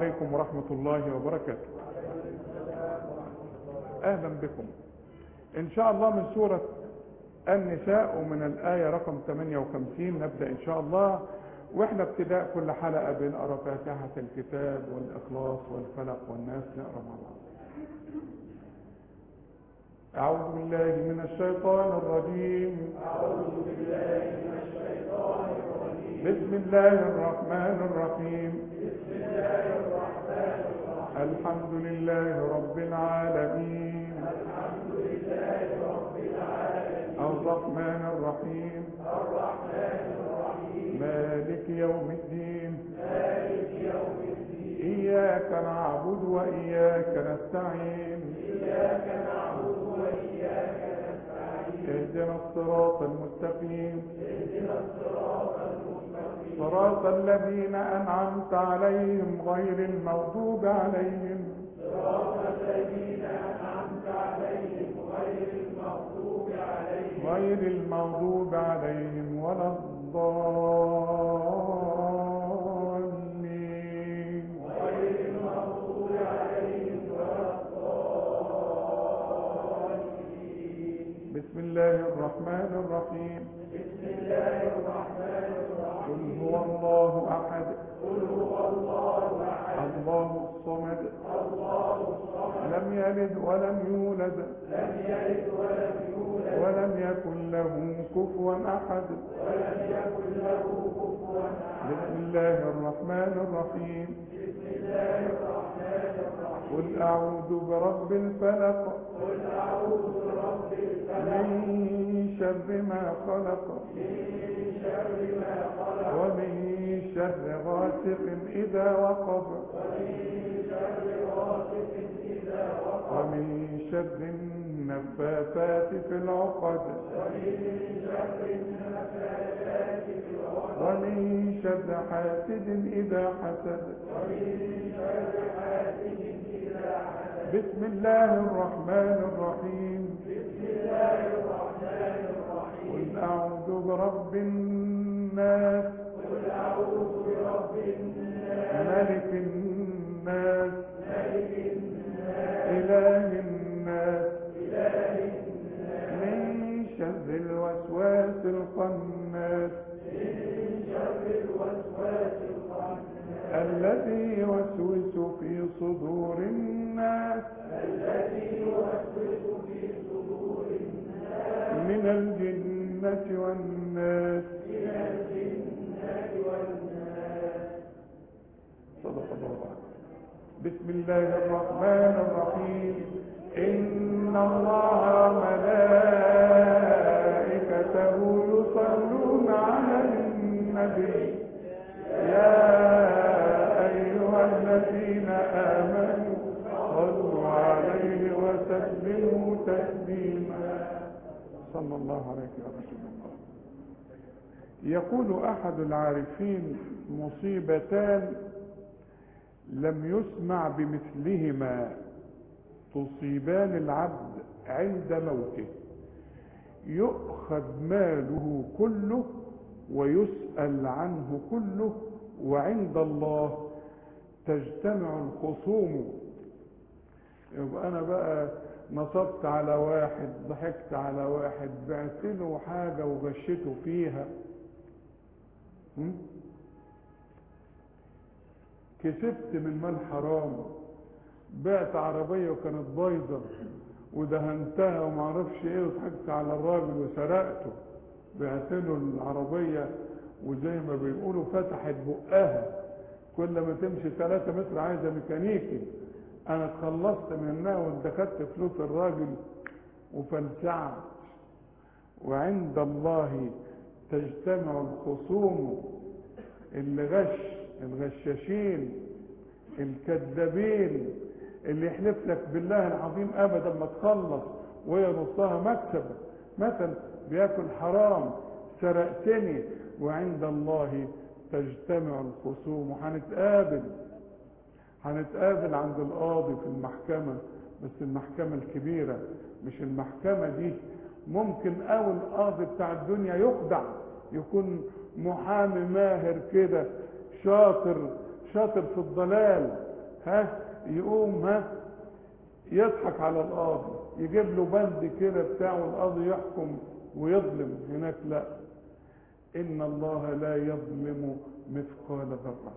عليكم ورحمة الله وبركاته أهلا بكم إن شاء الله من سورة النساء ومن الآية رقم 58 نبدأ إن شاء الله وإحنا ابتداء كل حلقة بنقرأ فاتحة الكتاب والإخلاص والفلق والناس نقرأ مع بعض أعوذ بالله من الشيطان الرجيم أعوذ بالله من الشيطان الرجيم بسم الله الرحمن الرحيم بسم الله الرحمن الرحيم الحمد لله رب العالمين الحمد لله رب العالمين الرحمن الرحيم الرحمن الرحيم مالك يوم الدين مالك يوم الدين إياك نعبد وإياك نستعين إياك نعبد وإياك نستعين اهدنا الصراط المستقيم اهدنا الصراط المستقيم صراط الذين أنعمت عليهم غير المغضوب عليهم صراط الذين أنعمت عليهم غير المغضوب عليهم غير المغضوب عليهم ولا الضالين غير المغضوب عليهم ولا الضالين بسم الله الرحمن الرحيم بسم الله الرحمن قل الرحيم هو الله أحد قل هو الله أحد الله الصمد الله الصمد لم يلد ولم يولد لم يلد ولم يولد ولم يكن له كفوا أحد ولم يكن له كفوا أحد بسم الله الرحمن الرحيم بسم الله الرحمن الرحيم قل أعوذ برب الفلق قل أعوذ برب الفلق من شر ما خلق من شر ما خلق ومن شر غاسق إذا وقب ومن شر غاسق إذا وقب ومن شر النفاثات في العقد ومن شر النفاثات في العقد ومن شر حاسد إذا حسد ومن شر حاسد إذا حسد بسم الله الرحمن الرحيم بسم الله الرحمن الرحيم قل أعوذ برب الناس قل أعوذ برب الناس ملك الناس ملك الناس إله الناس إله الناس من شر الوسواس الخناس من شر الوسواس الخناس الذي يوسوس في صدور الناس الذي يوسوس في صدور الناس من الجنة والناس من الجنة والناس صدق الله العظيم. بسم الله الرحمن الرحيم إن الله وملائكته يصلون على النبي يا أيها الذين آمنوا صلوا عليه وسلموا تسليما صلى الله عليه يا رسول الله يقول أحد العارفين مصيبتان لم يسمع بمثلهما تصيبان العبد عند موته يؤخذ ماله كله ويسأل عنه كله وعند الله تجتمع الخصوم يبقى انا بقى نصبت على واحد ضحكت على واحد بعت له حاجة وغشته فيها م? كسبت من مال حرام بعت عربية وكانت بايظة ودهنتها ومعرفش ايه وضحكت على الراجل وسرقته بعت له العربية وزي ما بيقولوا فتحت بقها كل ما تمشي 3 متر عايزة ميكانيكي انا اتخلصت منها وادخلت فلوس الراجل وفلسعت وعند الله تجتمع الخصوم اللي غش الغشاشين الكذابين اللي يحلف لك بالله العظيم ابدا ما تخلص وهي نصها مكسب مثلا بياكل حرام سرقتني وعند الله تجتمع الخصوم وهنتقابل هنتقابل عند القاضي في المحكمة بس المحكمة الكبيرة مش المحكمة دي ممكن أول القاضي بتاع الدنيا يخدع يكون محامي ماهر كده شاطر شاطر في الضلال ها يقوم ها يضحك على القاضي يجيب له بند كده بتاعه القاضي يحكم ويظلم هناك لا ان الله لا يظلم مثقال ذره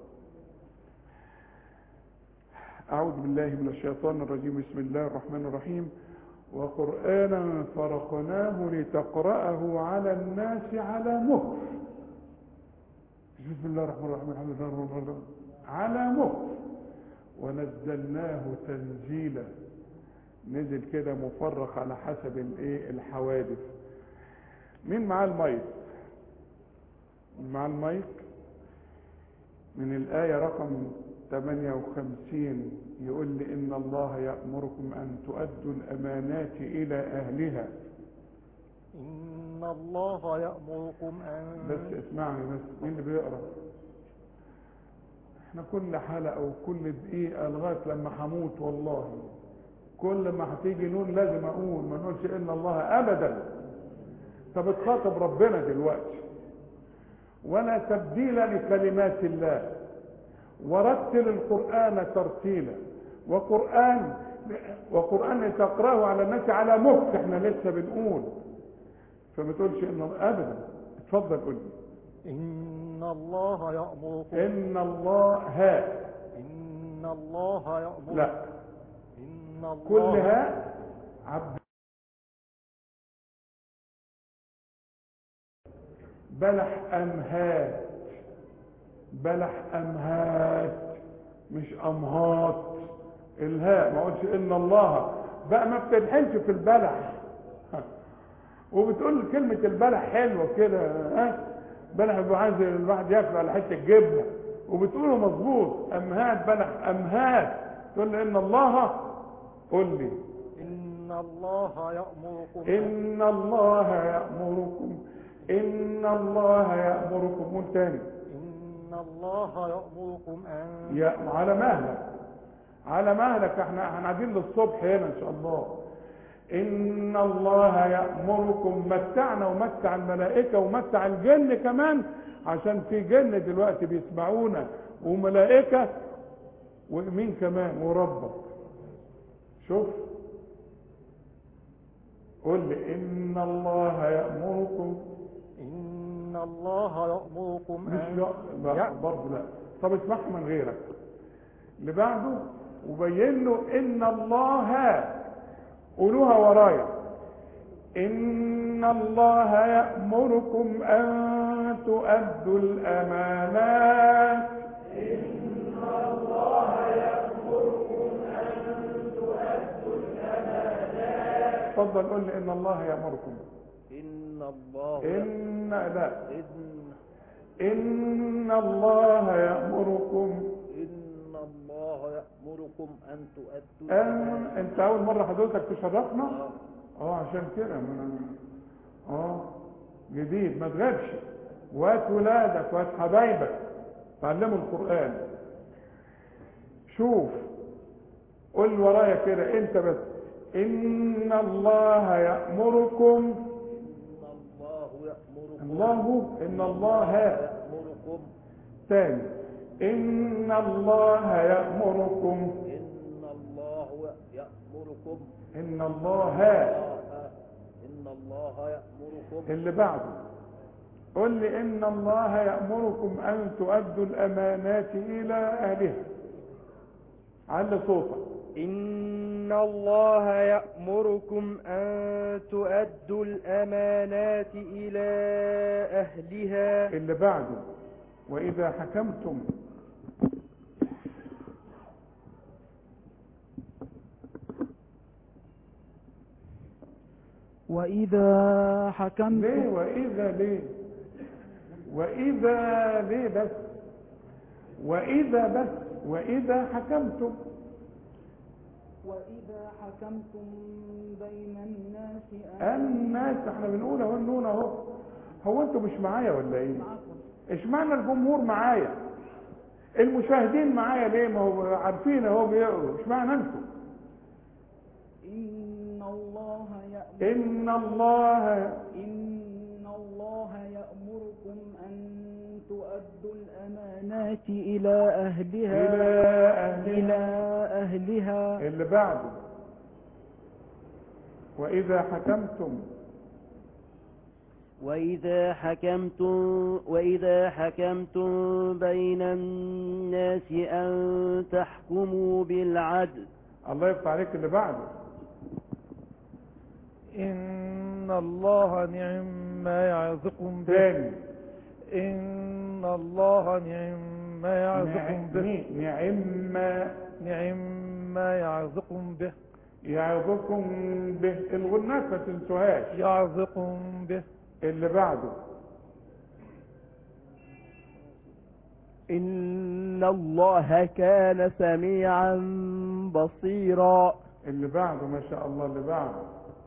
اعوذ بالله من الشيطان الرجيم بسم الله الرحمن الرحيم وقرانا فرقناه لتقراه على الناس على مكر بسم الله الرحمن الرحيم الحمد لله رب العالمين على مكر ونزلناه تنزيلا نزل كده مفرق على حسب الايه الحوادث مين معاه المايك معاه المايك من الآية رقم 58 يقول لي إن الله يأمركم أن تؤدوا الأمانات إلى أهلها إن الله يأمركم أن بس اسمعني بس مين اللي بيقرأ احنا كل حلقة وكل دقيقة لغاية لما هموت والله كل ما هتيجي نون لازم اقول ما نقولش ان الله ابدا طب تخاطب ربنا دلوقتي ولا تبديل لكلمات الله ورتل القرآن ترتيلا وقرآن وقرآن تقرأه على الناس على مكت احنا لسه بنقول فما تقولش ان ابدا اتفضل قول لي إن الله يأمركم ان الله ها إن الله يأمركم لا إن الله كلها عبد بلح امهات بلح امهات مش امهات الهاء ما اقولش ان الله بقى ما بتلحنش في البلح وبتقول كلمة البلح حلوة كده ها بلح بيبقى عايز الواحد ياكل على حتة جبنة وبتقوله مظبوط امهات بلح امهات تقول لي ان الله قول لي إن الله يأمركم ان الله يأمركم ان الله يأمركم قول تاني إن الله يأمركم أن يا على مهلك على مهلك احنا احنا قاعدين للصبح هنا ان شاء الله ان الله يأمركم متعنا ومتع الملائكة ومتع الجن كمان عشان في جن دلوقتي بيسمعونا وملائكة ومين كمان وربك شوف قل لي ان الله يأمركم إن الله يأمركم مش أن لا لا برضه لا طب اسمعها من غيرك اللي بعده وبين له ان الله قولوها ورايا ان الله يأمركم ان تؤدوا الامانات اتفضل قول لي ان الله يأمركم إن الله ان لا إن ان الله يأمركم إن الله يأمركم أن تؤدوا أن انت اول مرة حضرتك تشرفنا آه. اه عشان كده ما أنا- اه جديد ما تغيبش وات ولادك وات حبايبك تعلموا القرآن شوف قول ورايا كده انت بس ان الله يأمركم إن الله يأمركم الله ان الله يأمركم تاني ان الله يأمركم إن الله يأمركم ان الله الله إن الله يأمركم اللي بعده قل لي ان الله يأمركم ان تؤدوا الامانات الى اهلها على صوتك إن الله يأمركم أن تؤدوا الأمانات إلى أهلها اللي بعده واذا حكمتم وإذا حكمتم ليه واذا ليه واذا ليه بس واذا بس واذا حكمتم وإذا حكمتم بين الناس أن الناس احنا بنقول اهو النون اهو هو انتوا مش معايا ولا ايه اشمعنى الجمهور معايا المشاهدين معايا ليه ما هو عارفين اهو بيقروا اشمعنى انتوا إن الله يأمر ان الله إن الله يأمركم أن تؤدوا الأمانات الأمانات إلى أهلها إلى إلى أهلها أهلها اللي بعده وإذا حكمتم وإذا حكمتم وإذا حكمتم بين الناس أن تحكموا بالعدل الله يفتح عليك اللي بعده إن الله نعم ما يعظكم به تاني إن الله نعم ما يعظكم به نعم نعم نعم ما يعظكم به يعظكم به الغنات ما تنسوهاش يعظكم به اللي بعده إن الله كان سميعا بصيرا اللي بعده ما شاء الله اللي بعده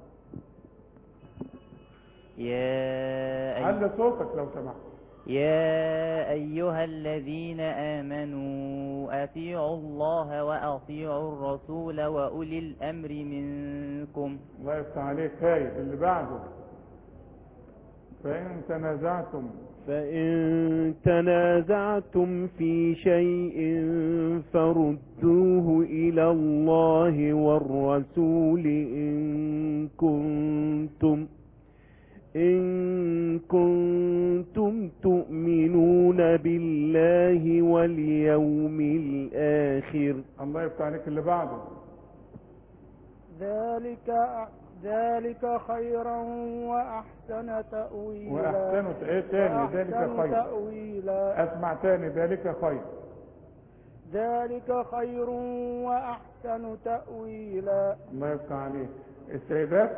يا أي... علي صوتك لو سمحت يا أيها الذين آمنوا أطيعوا الله وأطيعوا الرسول وأولي الأمر منكم الله يفتح عليك هاي اللي بعده فإن تنازعتم فإن تنازعتم في شيء فردوه إلى الله والرسول إن كنتم إن كنتم تؤمنون بالله واليوم الآخر الله يفتح عليك اللي بعده ذلك ذلك خيرا وأحسن تأويلا وأحسنوا ايه تاني ذلك وأحسن خير تأويلا اسمع تاني ذلك خير ذلك خير وأحسن تأويلا الله يفتح عليك السيدات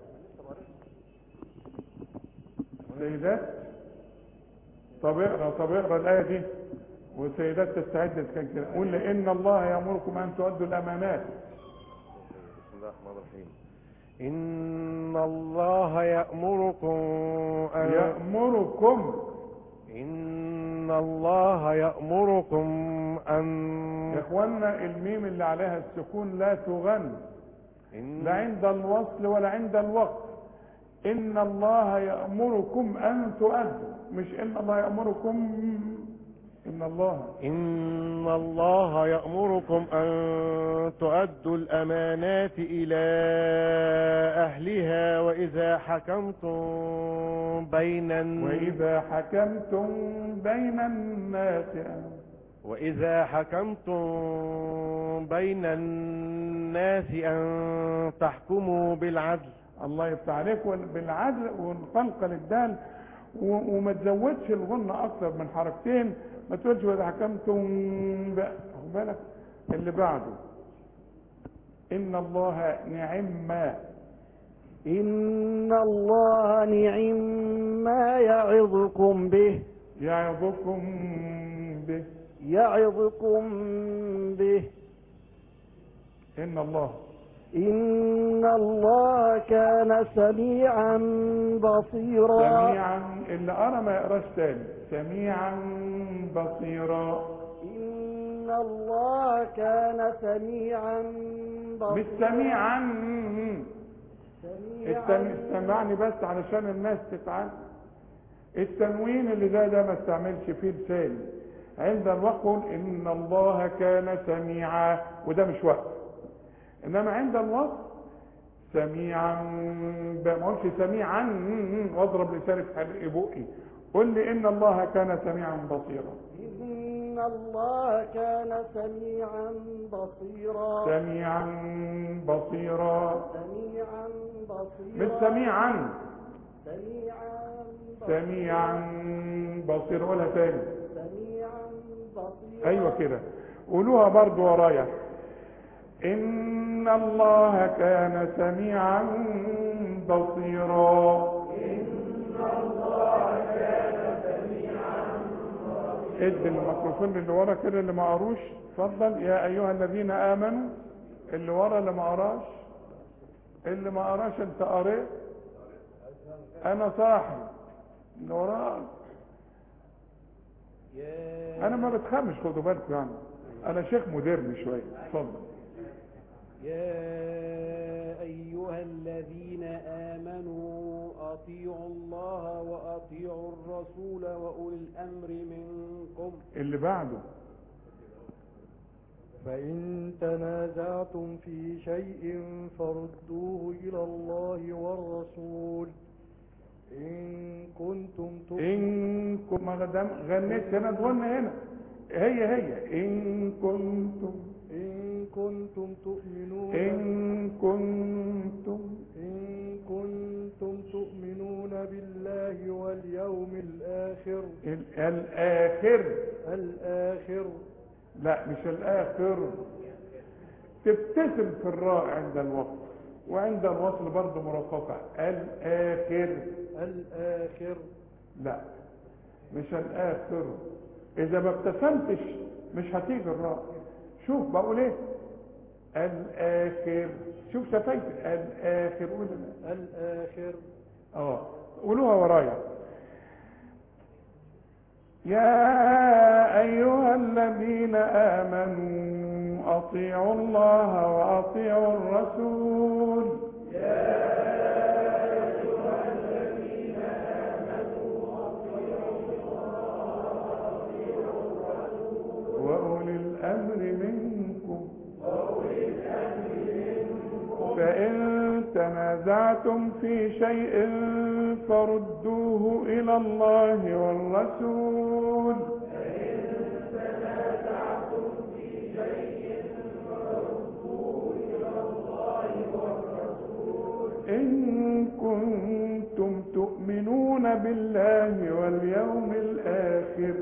السيدات طب اقرا طب اقرا الآية دي والسيدات تستعد كان كده قول إن الله يأمركم أن تؤدوا الأمانات بسم الله الرحمن الرحيم إن الله يأمركم أن يأمركم إن الله يأمركم أن يا اخوانا الميم اللي عليها السكون لا تغن إن لا عند الوصل ولا عند الوقت ان الله يأمركم ان تؤدوا مش ان الله يأمركم ان الله إن الله يأمركم أن تؤدوا الأمانات إلى أهلها وإذا حكمتم بين الن- واذا حكمتم بين الناس وإذا حكمتم بين الناس أن تحكموا بالعدل الله يفتح عليك وال- بالعدل ونقلقل الدال و- وما تزودش الغنة اكتر من حركتين ما تقولش واذا حكمتم بقى خد بالك اللي بعده ان الله نعم ما إن الله نعم ما يعظكم به يعظكم به يعظكم به ان الله إن الله كان سميعا بصيرا سميعا اللي ارى ما يقراش تاني سميعا بصيرا إن الله كان سميعا بصيرا مش سميعا سميعا التن... استمعني بس علشان الناس تتعلم التنوين اللي زي ده ما استعملش فيه لساني عند الوقت قول ان الله كان سميعا وده مش وقت انما عند الوقت سميعا ب- ما اقولش سميعا واضرب لساني في حلق بقي قل لي ان الله كان سميعا بصيرا إن الله كان سميعا بصيرا سميعا بصيرا سميعا بصيرا مش سميعا سميعا بصيرا سميعا بصيرا قولها تاني سميعا بصيرا ايوه كده قولوها برضو ورايا ان الله كان سميعا بصيرا ادي الميكروفون اللي ورا كده اللي ما قروش اتفضل يا ايها الذين امنوا اللي ورا اللي ما قراش اللي ما قراش انت قريت انا صاحي اللي وراك انا ما بتخمش خدوا بالكم يعني انا شيخ مديرني شويه اتفضل يا أيها الذين آمنوا أطيعوا الله وأطيعوا الرسول وأولي الأمر منكم اللي بعده فإن تنازعتم في شيء فردوه إلى الله والرسول إن كنتم إن كنتم ما دام غنيت هنا تغني هنا هي هي إن كنتم إن كنتم تؤمنون إن كنتم إن كنتم تؤمنون بالله واليوم الآخر ال- الآخر الآخر لا مش الآخر تبتسم في الراء عند الوقف وعند الوصل برضه مرققة الآخر الآخر لا مش الآخر إذا ما ابتسمتش مش هتيجي الراء شوف بقول إيه الآخر شوف شفايفي الآخر قول الآخر اه قولوها ورايا يا أيها الذين آمنوا أطيعوا الله وأطيعوا الرسول وأولي الأمر منكم فإن تنازعتم في شيء فردوه إلى الله والرسول إن كنتم تؤمنون بالله واليوم الآخر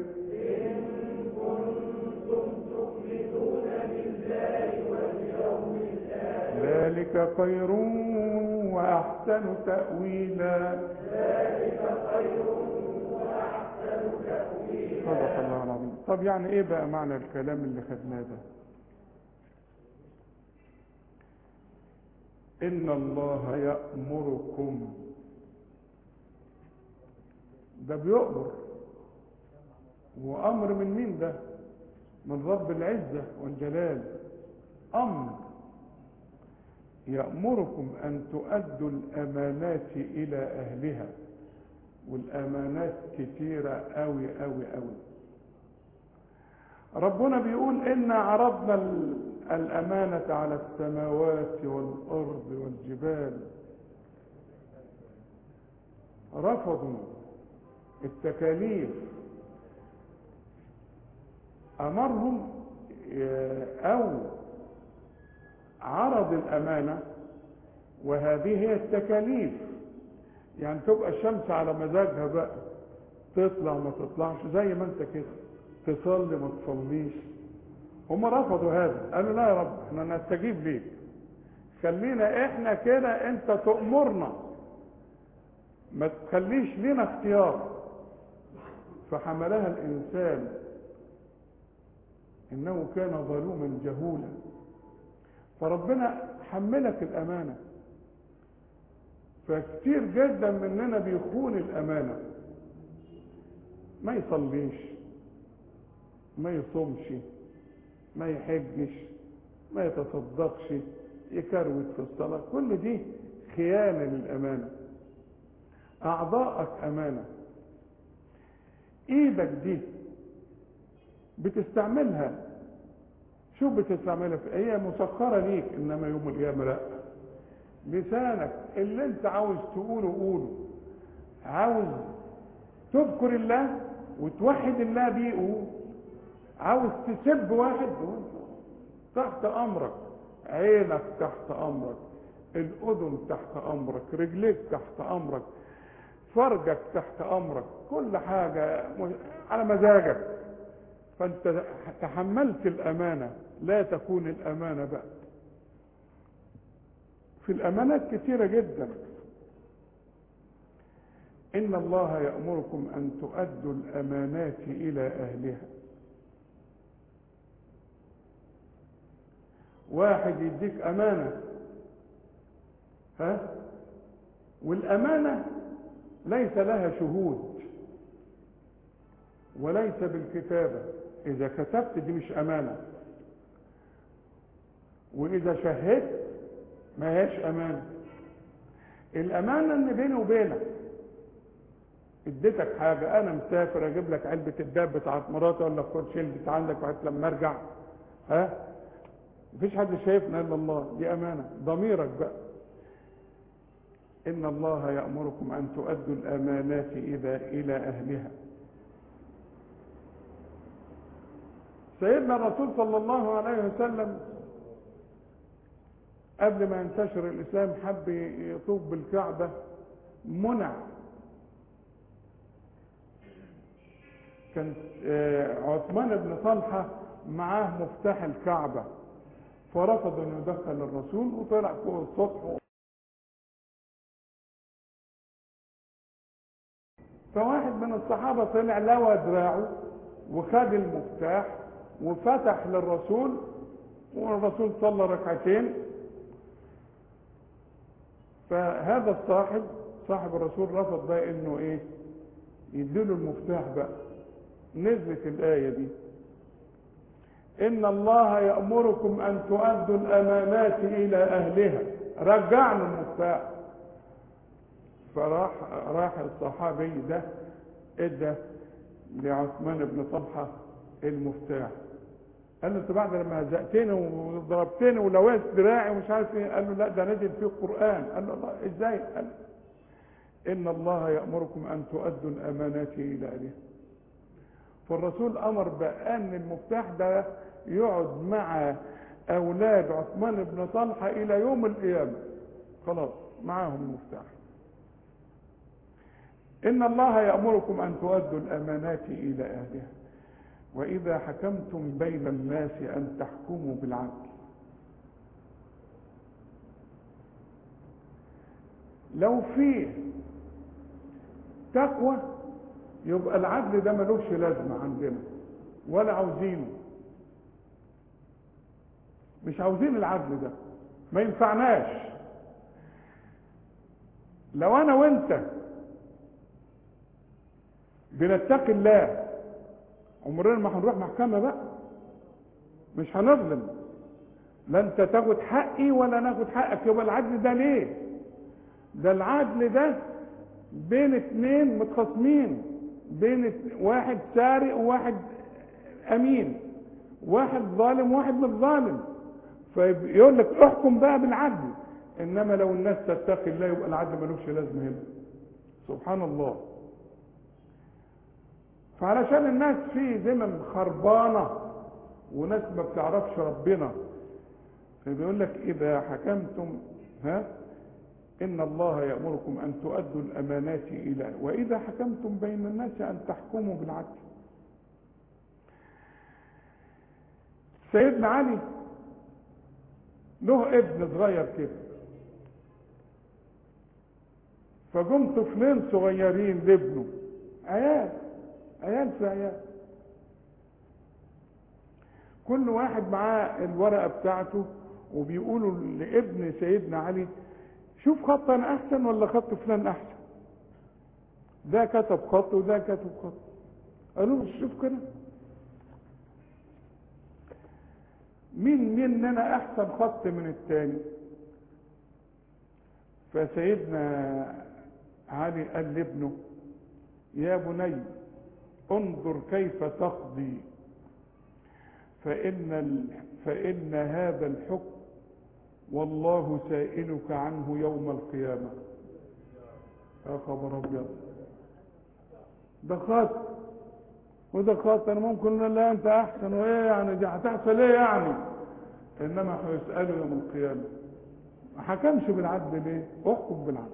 ذلك خير وأحسن تأويلا صدق الله العظيم طب يعني ايه بقى معنى الكلام اللي خدناه ده ان الله يأمركم ده بيؤمر وامر من مين ده من رب العزة والجلال امر يأمركم أن تؤدوا الأمانات إلى أهلها والأمانات كتيرة أوي أوي أوي ربنا بيقول إن عرضنا ال- الأمانة على السماوات والأرض والجبال رفضوا التكاليف أمرهم آه، أو عرض الأمانة وهذه هي التكاليف يعني تبقى الشمس على مزاجها بقى تطلع ما تطلعش زي ما انت كده تصلي ما تصليش هم رفضوا هذا قالوا لا يا رب احنا نستجيب ليك خلينا احنا كده انت تأمرنا ما تخليش لنا اختيار فحملها الانسان انه كان ظلوما جهولا فربنا حملك الامانه فكتير جدا مننا بيخون الامانه ما يصليش ما يصومش ما يحجش ما يتصدقش يكروت في الصلاه كل دي خيانه للامانه اعضائك امانه ايدك دي بتستعملها شو بتستعملها في هي مسخرة ليك انما يوم القيامة لا لسانك اللي انت عاوز تقوله قوله عاوز تذكر الله وتوحد الله بيه قول عاوز تسب واحد قول تحت امرك عينك تحت امرك الاذن تحت امرك رجليك تحت امرك فرجك تحت امرك كل حاجة على مزاجك فانت تحملت الامانه لا تكون الامانه بقى في الامانات كثيره جدا ان الله يامركم ان تؤدوا الامانات الى اهلها واحد يديك امانه ها والامانه ليس لها شهود وليس بالكتابه اذا كتبت دي مش امانه واذا شهدت ما هيش امانه الامانه ان بيني وبينك اديتك حاجة انا مسافر اجيب لك علبة الداب بتاعت مراتي ولا خد شيل عندك لغاية لما ارجع ها مفيش حد شايفنا الا الله دي امانة ضميرك بقى ان الله يأمركم ان تؤدوا الامانات اذا الى اهلها سيدنا الرسول صلى الله عليه وسلم قبل ما ينتشر الاسلام حب يطوف بالكعبه منع كان آه، عثمان بن طلحه معاه مفتاح الكعبه فرفض ان يدخل الرسول وطلع فوق السطح فواحد من الصحابه طلع لوى دراعه وخد المفتاح وفتح للرسول والرسول صلى ركعتين فهذا الصاحب صاحب الرسول رفض بقى انه ايه يديله المفتاح بقى نزلت الايه دي ان الله يامركم ان تؤدوا الامانات الى اهلها رجعنا المفتاح فراح راح الصحابي ده ادى لعثمان بن طلحه المفتاح قال له انت بعد لما هزقتني وضربتني ولويت دراعي ومش عارف ايه قال له لا ده نزل فيه القران قال له الله ازاي قال ان الله يامركم ان تؤدوا الامانات الى اهلها فالرسول امر بان المفتاح ده يقعد مع اولاد عثمان بن طلحه الى يوم القيامه خلاص معاهم المفتاح ان الله يامركم ان تؤدوا الامانات الى اهلها واذا حكمتم بين الناس ان تحكموا بالعدل لو في تقوى يبقى العدل ده ملوش لازمه عندنا ولا عاوزينه مش عاوزين العدل ده ما ينفعناش لو انا وانت بنتقي الله عمرنا ما هنروح محكمة بقى مش هنظلم لا انت تاخد حقي ولا ناخد حقك يبقى العدل ده ليه ده العدل ده بين اتنين متخاصمين بين ات- واحد سارق وواحد امين واحد ظالم وواحد مش ظالم فيقول لك احكم بقى بالعدل انما لو الناس تتقي الله يبقى العدل ملوش لازمه هنا سبحان الله فعلشان الناس في زمن خربانة وناس ما بتعرفش ربنا فبيقول لك إذا حكمتم ها إن الله يأمركم أن تؤدوا الأمانات إلى وإذا حكمتم بين الناس أن تحكموا بالعدل سيدنا علي له ابن صغير كده فجم طفلين صغيرين لابنه عيال عيال في عيال كل واحد معاه الورقة بتاعته وبيقولوا لابن سيدنا علي شوف خط انا احسن ولا خط فلان احسن ده كتب خط وده كتب خط قالوا له شوف كده مين مننا احسن خط من التاني فسيدنا علي قال لابنه يا بني انظر كيف تقضي فإن, ال... فإن هذا الحكم والله سائلك عنه يوم القيامة يا خبر أبيض ده خط وده خط أنا ممكن أقول لا أنت أحسن وإيه يعني دي هتحصل إيه يعني إنما هيسأله يوم القيامة ما حكمش بالعدل ليه؟ احكم بالعدل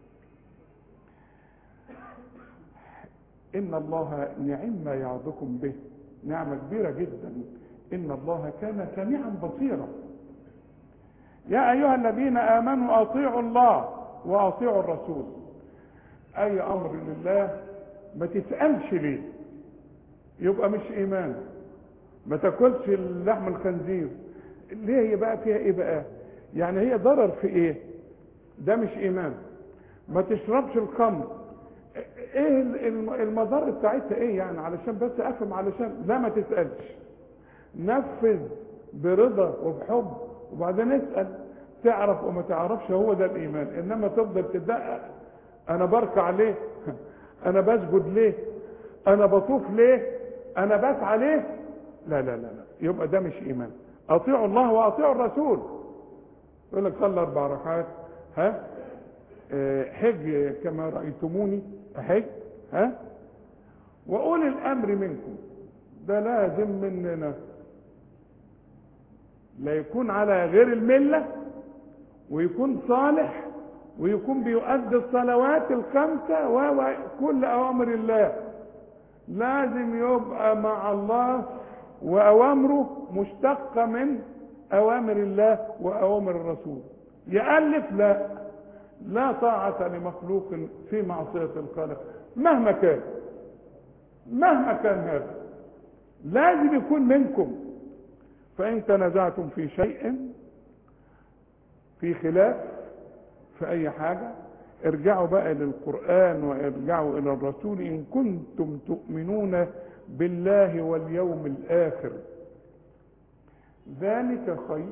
إن الله نعم ما يعظكم به نعمة كبيرة جدا إن الله كان سميعا بصيرا يا أيها الذين آمنوا أطيعوا الله وأطيعوا الرسول أي أمر لله ما تسألش ليه يبقى مش إيمان ما تاكلش اللحم الخنزير ليه هي بقى فيها إيه بقى يعني هي ضرر في إيه ده مش إيمان ما تشربش الخمر ايه المضار بتاعتها ايه يعني علشان بس افهم علشان لا ما تسالش نفذ برضا وبحب وبعدين اسال تعرف وما تعرفش هو ده الايمان انما تفضل تدقق انا بركع ليه انا بسجد ليه انا بطوف ليه انا بسعى ليه لا لا لا لا يبقى ده مش ايمان اطيعوا الله واطيعوا الرسول يقول لك صلى اربع ركعات ها آه، حج كما رايتموني حج ها واولي الامر منكم ده لازم مننا لا يكون على غير المله ويكون صالح ويكون بيؤدي الصلوات الخمسه وكل اوامر الله لازم يبقى مع الله واوامره مشتقه من اوامر الله واوامر الرسول يالف لا لا طاعه لمخلوق في معصيه الخالق مهما كان مهما كان هذا لازم يكون منكم فان تنازعتم في شيء في خلاف في اي حاجه ارجعوا بقى للقرآن وارجعوا إلى الرسول إن كنتم تؤمنون بالله واليوم الآخر ذلك خير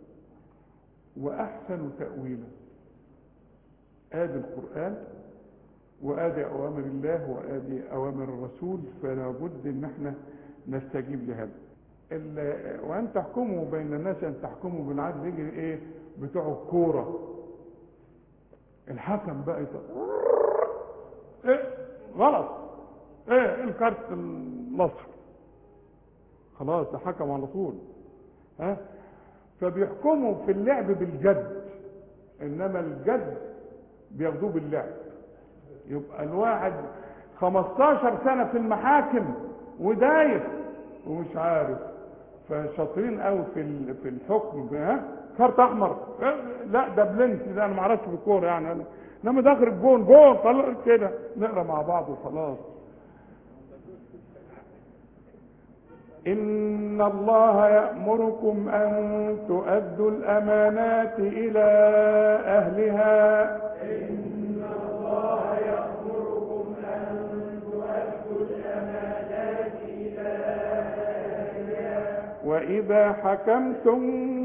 وأحسن تأويلا آدي القرآن وآدي أوامر الله وآدي أوامر الرسول فلا بد إن احنا نستجيب لهذا ال- وأن تحكموا بين الناس أن تحكموا بالعدل يجي إيه بتوع الكورة الحكم بقى يطلع ايه غلط ايه الكارت الاصفر خلاص ده حكم على طول ها فبيحكموا في اللعب بالجد انما الجد بياخدوه باللعب يبقى الواحد 15 سنة في المحاكم ودايس ومش عارف فشاطرين قوي في ال- في الحكم ها كارت احمر إيه؟ لا ده بلنتي ده انا ما اعرفش في الكوره يعني أنا- انما داخل الجون جون خلاص كده نقرا مع بعض وخلاص إن الله يأمركم أن تؤدوا الأمانات إلى أهلها إن الله يأمركم أن تؤدوا الأمانات إلى أهلها وإذا حكمتم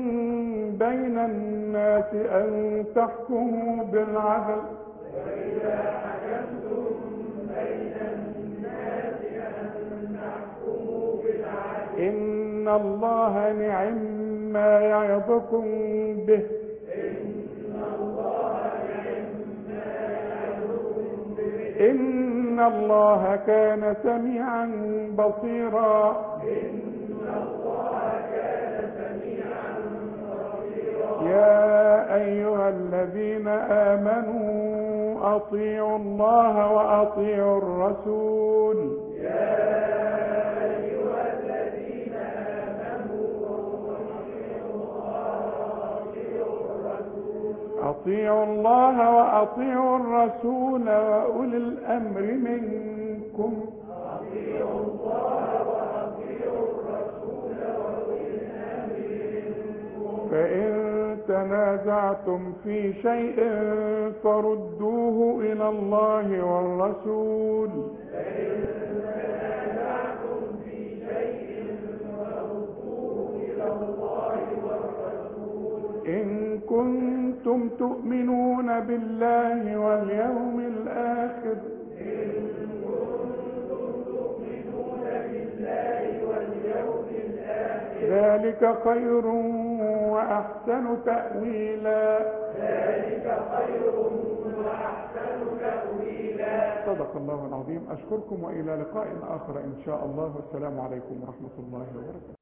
بين الناس أن تحكموا بالعدل وإذا حكمتم بين الناس أن تحكموا بالعدل إن الله نعم ما يعظكم به إن الله نعم ما يعظكم به إن الله كان سميعا بصيرا إن الله كان سميعا بصيرا يا أيها الذين آمنوا أطيعوا الله وأطيعوا الرسول يا أيها الذين آمنوا أطيعوا الله وأطيعوا الرسول أطيعوا الله وأطيعوا الرسول وأولي الأمر منكم أطيعوا الله وأطيعوا الرسول وأولي الأمر منكم فإن تنازعتم في شيء فردوه إلى الله والرسول فإن تنازعتم في شيء فردوه إلى الله والرسول إن كنتم تؤمنون بالله واليوم الآخر إن كنتم تؤمنون بالله واليوم الآخر ذلك خير وأحسن تأويلا ذلك خير وأحسن تأويلا صدق الله العظيم أشكركم وإلى لقاء آخر إن شاء الله والسلام عليكم ورحمة الله وبركاته